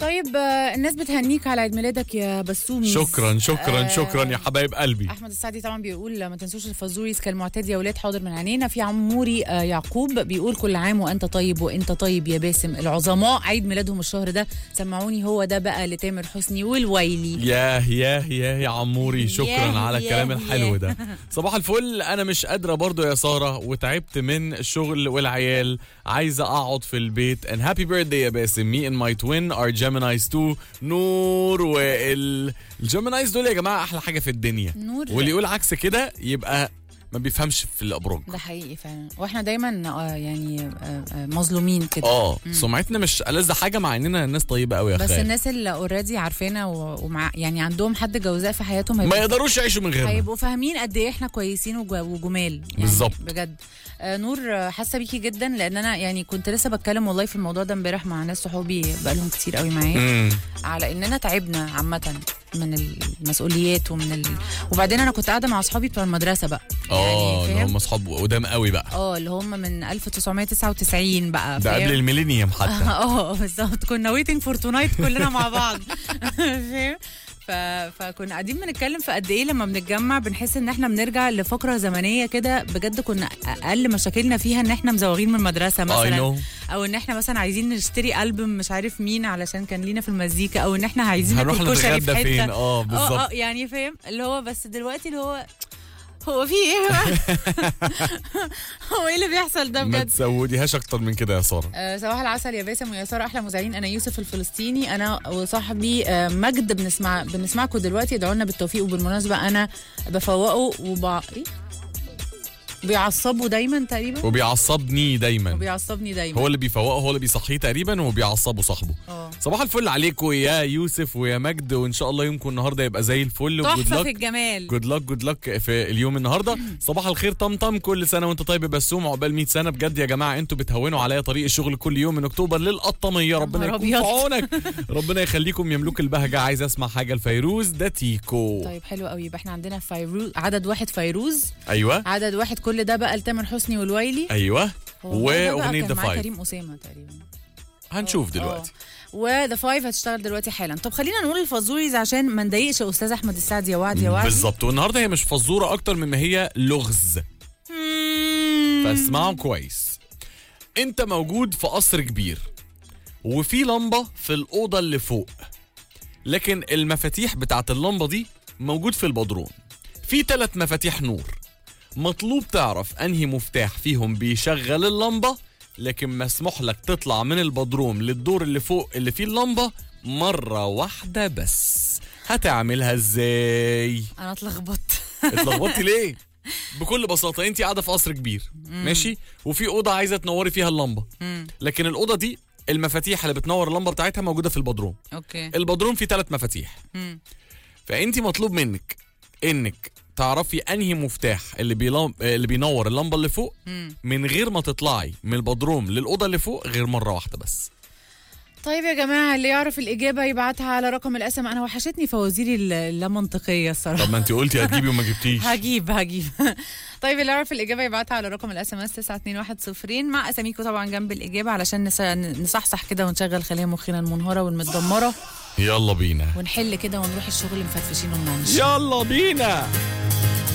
طيب آه، الناس بتهنيك على عيد ميلادك يا بسومي شكرا شكرا آه، شكرا يا حبايب قلبي احمد السعدي طبعا بيقول ما تنسوش الفازوريز كالمعتاد يا ولاد حاضر من عينينا في عموري آه، يعقوب بيقول كل عام وانت طيب وانت طيب يا باسم العظماء عيد ميلادهم الشهر ده سمعوني هو ده بقى لتامر حسني والويلي ياه ياه ياه يا عموري شكرا ياه على ياه الكلام الحلو ياه. ده صباح الفل انا مش قادره برضو يا ساره وتعبت من الشغل والعيال عايزه اقعد في البيت and happy birthday يا باسم me and my twin are Geminis too نور وال الجيمينايز دول يا جماعه احلى حاجه في الدنيا نور. واللي يقول عكس كده يبقى ما بيفهمش في الابراج ده حقيقي فعلا واحنا دايما آه، يعني آه، آه، مظلومين كده اه سمعتنا مش ألذ حاجه مع اننا الناس طيبه قوي يا بس خالد الناس اللي اوريدي عارفانا و- ومع يعني عندهم حد جوزاء في حياتهم ما هيبقوا يقدروش يعيشوا من غيرنا هيبقوا فاهمين قد ايه احنا كويسين وج- وجمال يعني بالظبط. بجد آه نور آه، حاسه بيكي جدا لان انا يعني كنت لسه بتكلم والله في الموضوع ده امبارح مع ناس صحابي بقالهم كتير قوي معايا مم. على اننا تعبنا عامه من المسؤوليات ومن ال... وبعدين انا كنت قاعده مع اصحابي بتوع المدرسه بقى اه اللي فاهم؟ هم اصحاب قدام قوي بقى اه اللي هم من 1999 بقى ده فاهم؟ قبل الميلينيوم حتى اه بالظبط كنا ويتنج فور تونايت كلنا مع بعض فاهم ف... فكنا قاعدين بنتكلم في قد ايه لما بنتجمع بنحس ان احنا بنرجع لفقره زمنيه كده بجد كنا اقل مشاكلنا فيها ان احنا مزوغين من المدرسه I مثلا know. او ان احنا مثلا عايزين نشتري البوم مش عارف مين علشان كان لينا في المزيكا او ان احنا عايزين هنروح ناكل كشري في نتغدى حته فين اه اه اه بالظبط يعني فاهم اللي هو بس دلوقتي اللي هو هو في ايه بقى؟ هو ايه اللي بيحصل ده ما بجد تسوديهاش اكتر من كده يا ساره آه، صباح العسل يا باسم ويا ساره احلى مذيعين انا يوسف الفلسطيني انا وصاحبي آه، مجد بنسمع بنسمعكم دلوقتي ادعوا لنا بالتوفيق وبالمناسبه انا بفوقه وبع ايه بيعصبه دايما تقريبا وبيعصبني دايما وبيعصبني دايما هو اللي بيفوقه هو اللي بيصحيه تقريبا وبيعصبه صاحبه اه صباح الفل عليكم يا يوسف ويا مجد وان شاء الله يومكم النهارده يبقى زي الفل وجود تحفه في لك الجمال جود لك جود لك في اليوم النهارده صباح الخير طمطم كل سنه وانت طيب يا بسوم عقبال 100 سنه بجد يا جماعه انتوا بتهونوا عليا طريق الشغل كل يوم من اكتوبر للقطاميه ربنا نهار يكون في أبيض. عونك ربنا يخليكم يملوك البهجه عايز اسمع حاجه الفيروز ده تيكو طيب حلو قوي يبقى احنا عندنا فيروز عدد واحد فيروز ايوه عدد واحد كل ده بقى لتامر حسني والويلي ايوه هو ده بقى واغنيه كان ذا معاه فايف كريم اسامه تقريبا هنشوف دلوقتي وذا فايف هتشتغل دلوقتي حالا طب خلينا نقول الفازوريز عشان ما نضايقش استاذ احمد السعد يا وعد يا وعد بالظبط والنهارده هي مش فزوره اكتر مما هي لغز فاسمعوا كويس انت موجود في قصر كبير وفي لمبه في الاوضه اللي فوق لكن المفاتيح بتاعت اللمبه دي موجود في البدروم في ثلاث مفاتيح نور مطلوب تعرف انهي مفتاح فيهم بيشغل اللمبه لكن مسموح لك تطلع من البدروم للدور اللي فوق اللي فيه اللمبه مره واحده بس هتعملها ازاي انا اتلخبطت اتلخبطتي ليه بكل بساطه انت قاعده في قصر كبير ماشي وفي اوضه عايزه تنوري فيها اللمبه لكن الاوضه دي المفاتيح اللي بتنور اللمبه بتاعتها موجوده في البدروم اوكي البدروم فيه ثلاث مفاتيح مم. فانت مطلوب منك انك تعرفي انهي مفتاح اللي بيلم... اللي بينور اللمبه اللي فوق مم. من غير ما تطلعي من البدروم للاوضه اللي فوق غير مره واحده بس طيب يا جماعه اللي يعرف الاجابه يبعتها على رقم الاسم انا وحشتني فوازيري الل- اللامنطقيه الصراحه طب ما انت قلتي هتجيبي وما جبتيش هجيب هجيب طيب اللي يعرف الاجابه يبعتها على رقم الاس ام اس 92102 مع اساميكم طبعا جنب الاجابه علشان نس- نصحصح كده ونشغل خلايا مخنا المنهاره والمتدمره يلا بينا ونحل كده ونروح الشغل مفرفشين ومنعنشين يلا بينا